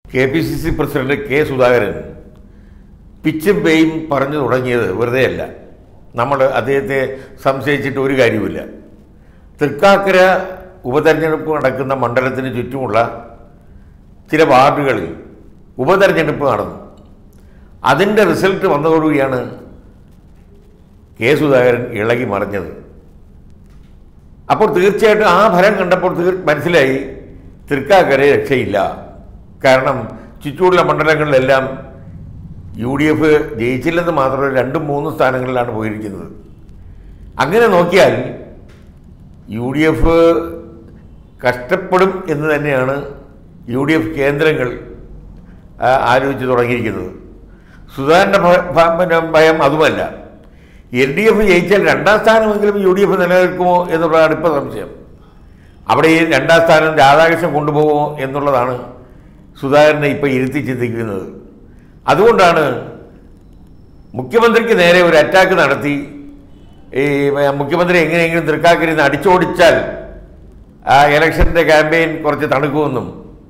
K P C C president K Sudhakaran പിച്ചും പേയും പറഞ്ഞു തുടങ്ങിയത് വെറുതെയല്ല നമ്മൾ അദ്ദേഹത്തെ സംശയിച്ചിട്ട് ഒരു കാര്യവുമില്ല തൃക്കാക്കര ഉപതെരഞ്ഞെടുപ്പ് നടക്കുന്ന മണ്ഡലത്തിന് ചുറ്റുമുള്ള ചില വാർഡുകളിൽ ഉപതെരഞ്ഞെടുപ്പ് നടന്നു അതിൻ്റെ റിസൾട്ട് വന്നതോടുകൂടിയാണ് കെ സുധാകരൻ ഇളകി മറിഞ്ഞത് അപ്പോൾ തീർച്ചയായിട്ടും ആ ഫലം കണ്ടപ്പോൾ തീർ മനസ്സിലായി തൃക്കാക്കര രക്ഷയില്ല കാരണം ചുറ്റുമുള്ള മണ്ഡലങ്ങളിലെല്ലാം യു ഡി എഫ് ജയിച്ചില്ലെന്ന് മാത്രമല്ല രണ്ടും മൂന്നും സ്ഥാനങ്ങളിലാണ് പോയിരിക്കുന്നത് അങ്ങനെ നോക്കിയാൽ യു ഡി എഫ് കഷ്ടപ്പെടും എന്ന് തന്നെയാണ് യു ഡി എഫ് കേന്ദ്രങ്ങൾ ആ, ആലോചിച്ച് തുടങ്ങിയിരിക്കുന്നത് സുധാകരൻ്റെ ഭ- ഭ- പിന്നെ ഭയം അതുമല്ല എൽ ഡി എഫ് ജയിച്ചാൽ രണ്ടാം സ്ഥാനമെങ്കിലും യു ഡി എഫ് നിലനിൽക്കുമോ എന്നുള്ളതാണ് ഇപ്പോൾ സംശയം അവിടെ ഈ രണ്ടാം സ്ഥാനം രാധാകൃഷ്ണൻ കൊണ്ടുപോകുമോ എന്നുള്ളതാണ് സുധാകരനെ ഇപ്പോൾ ഇരുത്തി ചിന്തിക്കുന്നത് അതുകൊണ്ടാണ് മുഖ്യമന്ത്രിക്ക് നേരെ ഒരു അറ്റാക്ക് നടത്തി ഈ മുഖ്യമന്ത്രി എങ്ങനെയെങ്കിലും തൃക്കാക്കരയിൽ നിന്ന് അടിച്ചോടിച്ചാൽ ആ ഇലക്ഷൻ്റെ ക്യാമ്പയിൻ കുറച്ച് തണുക്കുമെന്നും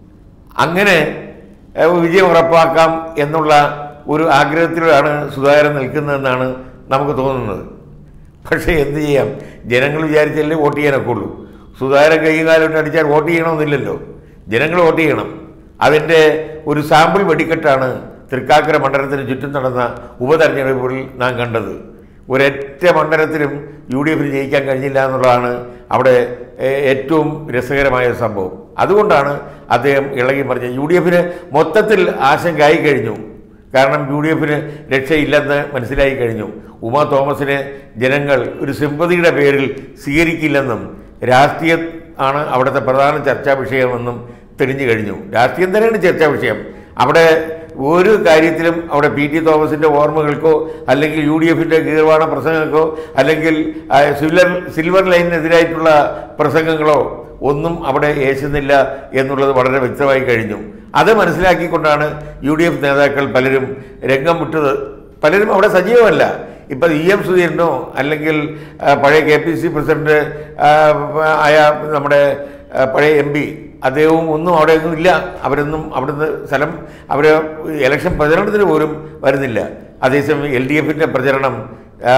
അങ്ങനെ ഏഹ്, വിജയം ഉറപ്പാക്കാം എന്നുള്ള ഒരു ആഗ്രഹത്തിലാണ് സുധാകരൻ നിൽക്കുന്നതെന്നാണ് നമുക്ക് തോന്നുന്നത് പക്ഷേ എന്ത് ചെയ്യാം ജനങ്ങൾ വിചാരിച്ചല്ലേ വോട്ട് ചെയ്യാനൊക്കെ ഉള്ളൂ സുധാകരൻ കൈയും കാലം അടിച്ചാൽ വോട്ട് ചെയ്യണമെന്നില്ലല്ലോ ജനങ്ങൾ വോട്ട് ചെയ്യണം അതിൻ്റെ ഒരു സാമ്പിൾ വെടിക്കെട്ടാണ് തൃക്കാക്കര മണ്ഡലത്തിന് ചുറ്റും നടന്ന ഉപതെരഞ്ഞെടുപ്പുകളിൽ നാം കണ്ടത് ഒരൊറ്റ മണ്ഡലത്തിലും യു ഡി എഫിന് ജയിക്കാൻ കഴിഞ്ഞില്ല എന്നുള്ളതാണ് അവിടെ ഏ- ഏറ്റവും രസകരമായ ഒരു സംഭവം അതുകൊണ്ടാണ് അദ്ദേഹം ഇളകി പറഞ്ഞത് യു ഡി എഫിന് മൊത്തത്തിൽ ആശങ്കയായി കഴിഞ്ഞു കാരണം യു ഡി എഫിന് രക്ഷയില്ലെന്ന് മനസ്സിലായി കഴിഞ്ഞു ഉമാ തോമസിനെ ജനങ്ങൾ ഒരു സിമ്പതിയുടെ പേരിൽ സ്വീകരിക്കില്ലെന്നും രാഷ്ട്രീയ ആണ് അവിടുത്തെ പ്രധാന ചർച്ചാ വിഷയമെന്നും തെളിഞ്ഞു കഴിഞ്ഞു രാഷ്ട്രീയം തന്നെയാണ് ചർച്ചാ വിഷയം അവിടെ ഒരു കാര്യത്തിലും അവിടെ പി ടി തോമസിൻ്റെ ഓർമ്മകൾക്കോ അല്ലെങ്കിൽ യു ഡി എഫിൻ്റെ കീർവാണ പ്രസംഗങ്ങൾക്കോ അല്ലെങ്കിൽ ആ, സിൽവർ സിൽവർ ലൈനിനെതിരായിട്ടുള്ള പ്രസംഗങ്ങളോ ഒന്നും അവിടെ യേശുന്നില്ല എന്നുള്ളത് വളരെ വ്യക്തമായി കഴിഞ്ഞു അത് മനസ്സിലാക്കിക്കൊണ്ടാണ് യു ഡി എഫ് നേതാക്കൾ പലരും രംഗം വിട്ടത് പലരും അവിടെ സജീവമല്ല ഇപ്പം ഇ എം സുധീരനോ അല്ലെങ്കിൽ ആ, പഴയ കെ പി സി പ്രസിഡന്റ് ആ, ആയ നമ്മുടെ ആ, പഴയ എം പി അദ്ദേഹവും ഒന്നും അവിടെ ഒന്നും ഇല്ല അവരൊന്നും അവിടുന്ന് സ്ഥലം അവർ ഇലക്ഷൻ പ്രചരണത്തിന് പോലും വരുന്നില്ല അതേസമയം എൽ ഡി എഫിൻ്റെ പ്രചരണം ആ,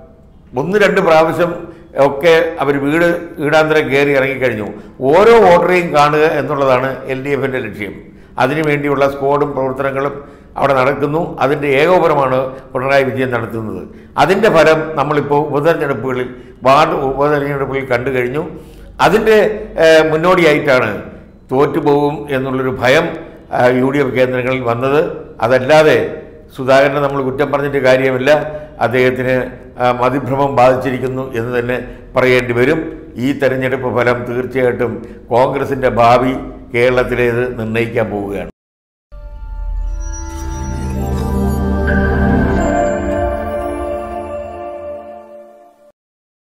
ഒന്ന് രണ്ട് പ്രാവശ്യം ഒക്കെ അവർ വീട് വീടാന്തരം കയറി ഇറങ്ങിക്കഴിഞ്ഞു ഓരോ വോട്ടറെയും കാണുക എന്നുള്ളതാണ് എൽ ഡി എഫിൻ്റെ ലക്ഷ്യം അതിനുവേണ്ടിയുള്ള സ്ക്വാഡും പ്രവർത്തനങ്ങളും അവിടെ നടക്കുന്നു അതിൻ്റെ ഏകോപനമാണ് പിണറായി വിജയൻ നടത്തുന്നത് അതിൻ്റെ ഫലം നമ്മളിപ്പോൾ ഉപതെരഞ്ഞെടുപ്പുകളിൽ വാർഡ് ഉപതെരഞ്ഞെടുപ്പുകളിൽ കണ്ടു കഴിഞ്ഞു അതിൻ്റെ ഏഹ്, മുന്നോടിയായിട്ടാണ് തോറ്റുപോകും എന്നുള്ളൊരു ഭയം ആ, യു ഡി എഫ് കേന്ദ്രങ്ങളിൽ വന്നത് അതല്ലാതെ സുധാകരനെ നമ്മൾ കുറ്റം പറഞ്ഞിട്ട് കാര്യമില്ല അദ്ദേഹത്തിന് ആ, മതിഭ്രമം ബാധിച്ചിരിക്കുന്നു എന്ന് തന്നെ പറയേണ്ടി വരും ഈ തെരഞ്ഞെടുപ്പ് ഫലം തീർച്ചയായിട്ടും കോൺഗ്രസിൻ്റെ ഭാവി കേരളത്തിലേത് നിർണ്ണയിക്കാൻ പോവുകയാണ്